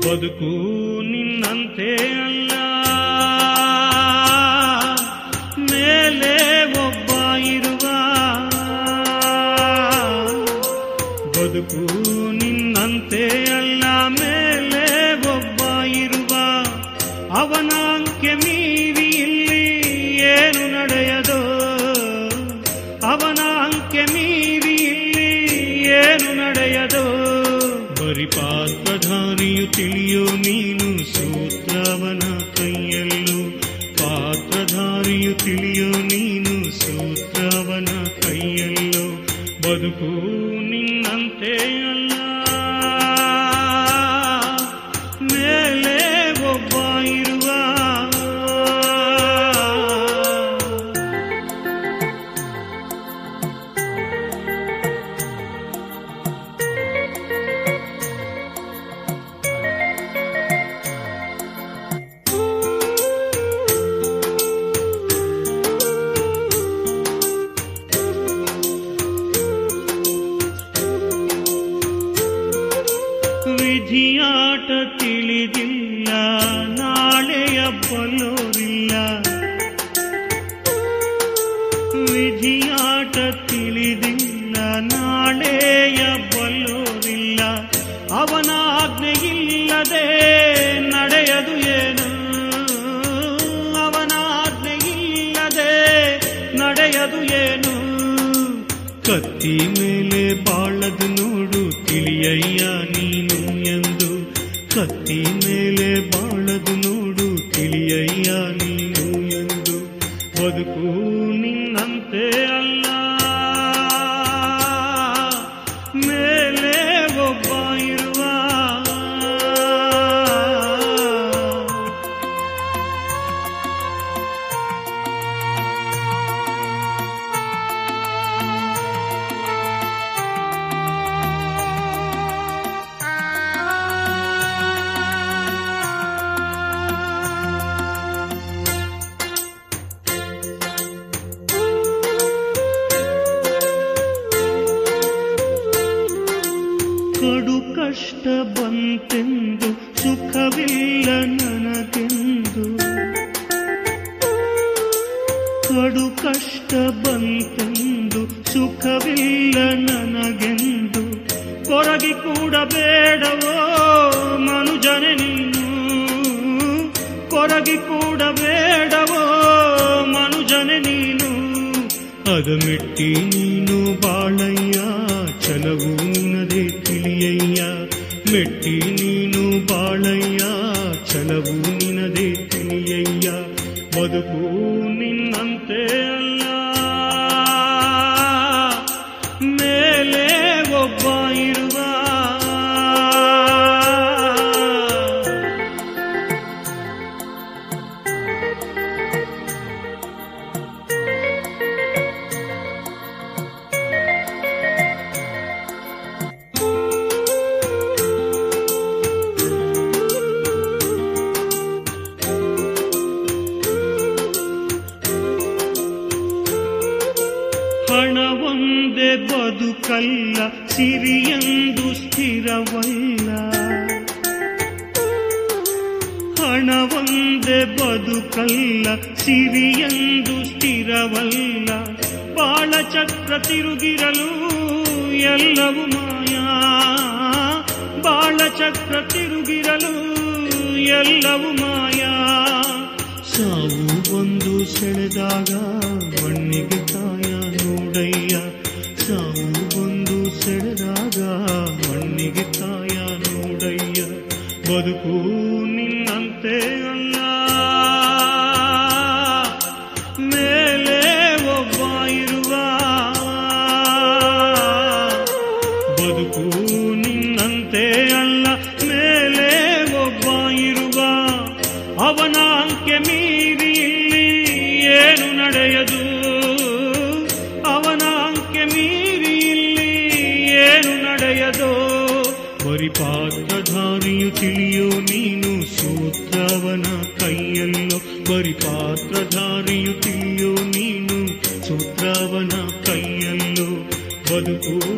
ಬದುಕು ನಿನ್ನಂತೆ ಅಲ್ಲ ಮೇಲೆ ಒಬ್ಬ ಇರುವ ಬದುಕು ನಿನ್ನಂತೆ ಅಲ್ಲ ಮೇಲೆ ಒಬ್ಬ ಇರುವ ಅವನ ಅಂಕೆ ಮೀರಿ ಇಲ್ಲಿ ಏನು ನಡೆಯದೋ ಅವನ ಅಂಕೆ ಮೀರಿ ಇಲ್ಲಿ ಏನು ನಡೆಯದೋ ಬರಿ ಪಾತ್ರಧಾರಿಯು ತಿಳಿಯೋ ನೀನು ಸೂತ್ರವನ ಕೈಯಲ್ಲೂ ಪಾತ್ರಧಾರಿಯು ತಿಳಿಯೋ ನೀನು ಸೂತ್ರವನ ಕೈಯಲ್ಲೋ ಬದುಕು ನಿನ್ನಂತೆ ಅಲ್ಲ ಮೇಲೆ ಒಬ್ಬ ಇರುವ ವಿಧಿಯಾಟ ತಿಳಿದಿಲ್ಲ ನಾಳೆಯ ಬಲ್ಲೋರಿಲ್ಲ ವಿಧಿಯಾಟ ತಿಳಿದಿಲ್ಲ ನಾಳೆಯ ಬಲ್ಲೋರಿಲ್ಲ ಅವನ ಆಜ್ಞೆ ಇಲ್ಲದೆ ನಡೆಯದು ಏನು ಅವನ ಆಜ್ಞೆ ಇಲ್ಲದೆ ನಡೆಯದು ಏನು ಕತ್ತಿ ಮೇಲೆ ಬಾಳದು ನೋಡು ತಿಳಿಯಯ್ಯ ನೀನು ಎಂದು ಕತ್ತಿ ಮೇಲೆ ಬಾಳದು ನೋಡು ತಿಳಿಯಯ್ಯ ನೀನು ಎಂದು ಬದುಕು ನಿನ್ನಂತೆ ಅಲ್ಲ ಮೇಲೆ ಒಬ್ಬ ಇರುವ ಕಡು ಕಷ್ಟ ಬಂತೆಂದು ಸುಖವಿಲ್ಲ ನನಗೆಂದು ಕಡು ಕಷ್ಟ ಬಂತೆಂದು ಸುಖವಿಲ್ಲ ನನಗೆಂದು ಕೊರಗಿ ಕೂಡ ಬೇಡವೋ ಮನುಜನೆ ನೀನು ಕೊರಗಿ ಕೂಡ ಬೇಡವೋ ಮನುಜನೆ ನೀನು ಅದ ಮೆಟ್ಟಿ ನೀನು ಬಾಳಯ್ಯ ಛಲವು ನಿನದೆ ತಿಳಿಯಯ್ಯ ಮೆಟ್ಟಿ ನೀನು ಬಾಳಯ್ಯ ಛಲವು ನಿನದೆ ತಿಳಿಯಯ್ಯ ಬದುಕು ನಿನ್ನಂತೆ ಅಲ್ಲ ಮೇಲೆ ಒಬ್ಬ ಇರುವ ಹಣವೊಂದೇ ಬದುಕಲ್ಲ ಸಿರಿಯೆಂದು ಸ್ಥಿರವಲ್ಲ ಹಣವೊಂದೇ ಬದುಕಲ್ಲ ಸಿರಿಯೆಂದು ಸ್ಥಿರವಲ್ಲ ಬಾಳ ಚಕ್ರ ತಿರುಗಿರಲು ಎಲ್ಲವೂ ಮಾಯಾ ಬಾಳ ಚಕ್ರ ತಿರುಗಿರಲು ಎಲ್ಲವೂ ಮಾಯಾ ಸಾವು ಒಂದು ಸೆಳೆದಾಗ ಮಣ್ಣಿಗೆ ಕಾಯ ನೋಡಯ್ಯ ಸಾವು ಒಂದು ಸೆಳೆದಾಗ ಮಣ್ಣಿಗೆ ಕಾಯ ನೋಡಯ್ಯ ಬದುಕು ನಿನ್ನಂತೆ ಅಲ್ಲ ಮೇಲೆ ಒಬ್ಬ ಇರುವ ಬದುಕು ನಿನ್ನಂತೆ ಅಲ್ಲ ಮೇಲೆ ಒಬ್ಬ ಇರುವ ಅವನ ಅಂಕೆ ಮೀರಿ ಇಲ್ಲಿ ಏನು ನಡೆಯದು ಅವನ ಅಂಕೆ ಮೀರಿ ಇಲ್ಲಿ ಏನು ನಡೆಯದೋ ಪರಿಪಾತ್ರಧಾರಿಯು ತಿಳಿಯೋ ನೀನು ಸೂತ್ರವನ ಕೈಯಲ್ಲೋ ಪರಿಪಾತ್ರಧಾರಿಯು ತಿಳಿಯೋ ನೀನು ಸೂತ್ರವನ ಕೈಯಲ್ಲೋ ಬದುಕು